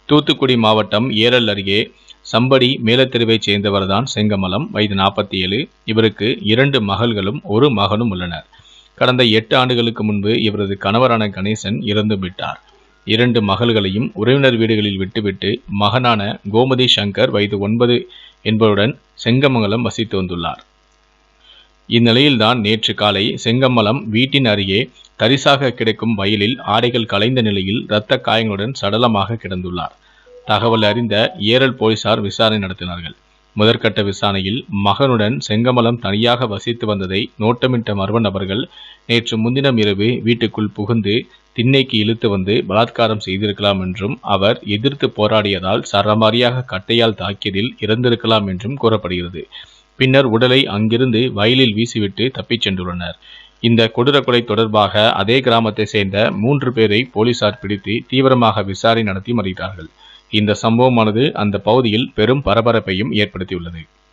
தூத்துக்குடி மாவட்டம் ஏரல் அருகே சம்படி மேலத்தெருவைச் சேர்ந்தவர்தான் செங்கமலம் வயது நாற்பத்தி ஏழு இவருக்கு இரண்டு மகள்களும் ஒரு மகனும் உள்ளனர் கடந்த எட்டு ஆண்டுகளுக்கு முன்பு இவரது கணவரான கணேசன் இறந்து விட்டார் இரண்டு மகள்களையும் உறவினர் வீடுகளில் விட்டுவிட்டு மகனான கோமதி சங்கர் வயது ஒன்பது என்பவருடன் செங்கமங்கலம் வசித்து வந்துள்ளார் இந்நிலையில்தான் நேற்று காலை செங்கமலம் வீட்டின் அருகே தரிசாக கிடக்கும் வயலில் ஆடைகள் கலைந்த நிலையில் இரத்த காயங்களுடன் சடலமாக கிடந்துள்ளார் தகவல் அறிந்த ஏரல் போலீசார் விசாரணை நடத்தினார்கள் முதற்கட்ட விசாரணையில் மகனுடன் செங்கமலம் தனியாக வசித்து வந்ததை நோட்டமிட்ட மர்ம நபர்கள் நேற்று முன்தினம் இரவு வீட்டுக்குள் புகுந்து திண்ணைக்கு இழுத்து வந்து பலாத்காரம் செய்திருக்கலாம் என்றும் அவர் எதிர்த்து போராடியதால் சரமாரியாக கட்டையால் தாக்கியதில் இறந்திருக்கலாம் என்றும் கூறப்படுகிறது பின்னர் உடலை அங்கிருந்து வயலில் வீசிவிட்டு தப்பிச் சென்றுள்ளனர் இந்த கொடூர கொலை தொடர்பாக அதே கிராமத்தை சேர்ந்த மூன்று பேரை போலீசார் பிடித்து தீவிரமாக விசாரணை நடத்தி வருகிறார்கள் இந்த சம்பவமானது அந்த பகுதியில் பெரும் பரபரப்பையும் ஏற்படுத்தியுள்ளது